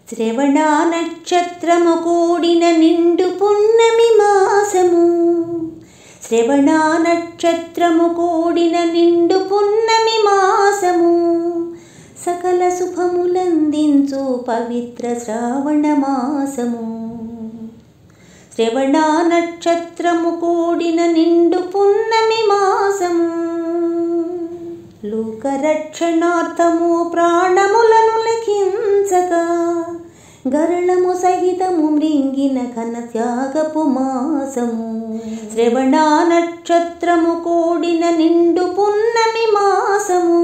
శ్రవణ నక్షత్రము కూడిన నిండు పున్నమి మాసము శ్రవణ నక్షత్రము కూడిన నిండు పున్నమి మాసము సకల శుభములందించు పవిత్ర శ్రావణ మాసము శ్రవణ నక్షత్రము కూడిన నిండు పున్నమి మాసము లోకరక్షణార్థము ప్రాణములను లెఖించగా గరళము సహితము మృంగిన ఘన త్యాగపు మాసము శ్రవణ నక్షత్రము కూడిన నిండు పున్నమి మాసము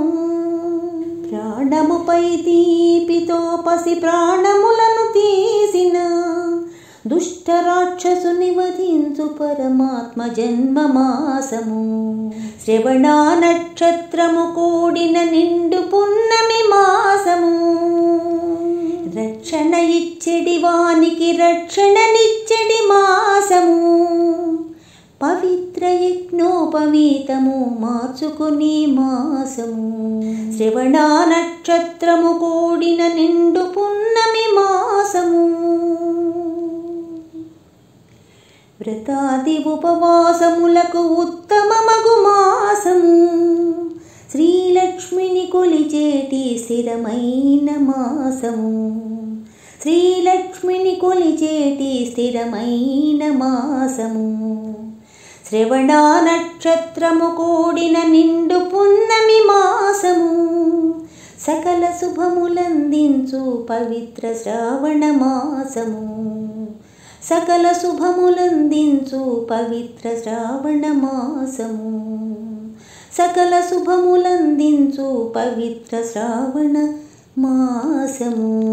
ప్రాణముపై దీపితో పసి ప్రాణములను తీసిన దుష్ట రాక్షసుని వధించు పరమాత్మ జన్మ మాసము శ్రవణ నక్షత్రము కూడిన నిండు పున్నమి మాసము రక్షణ ఇచ్చడి వానికి రక్షణనిచ్చడి మాసము పవిత్ర యజ్ఞోపవీతము మార్చుకుని మాసము శ్రవణ నక్షత్రము కూడిన నిండు పున్నమి మాసము వ్రతాది ఉపవాసములకు ఉత్తమమగు మాసము శ్రీలక్ష్మిని కొలిచేటి స్థిరమైన మాసము శ్రీలక్ష్మిని కొలిచేటి స్థిరమైన మాసము శ్రవణ నక్షత్రము కూడిన నిండు పున్నమి మాసము సకల శుభములందించు పవిత్ర శ్రావణ మాసము సకల శుభములందించు పవిత్ర శ్రావణ మాసము సకల శుభములందించు పవిత్ర శ్రావణ మాసము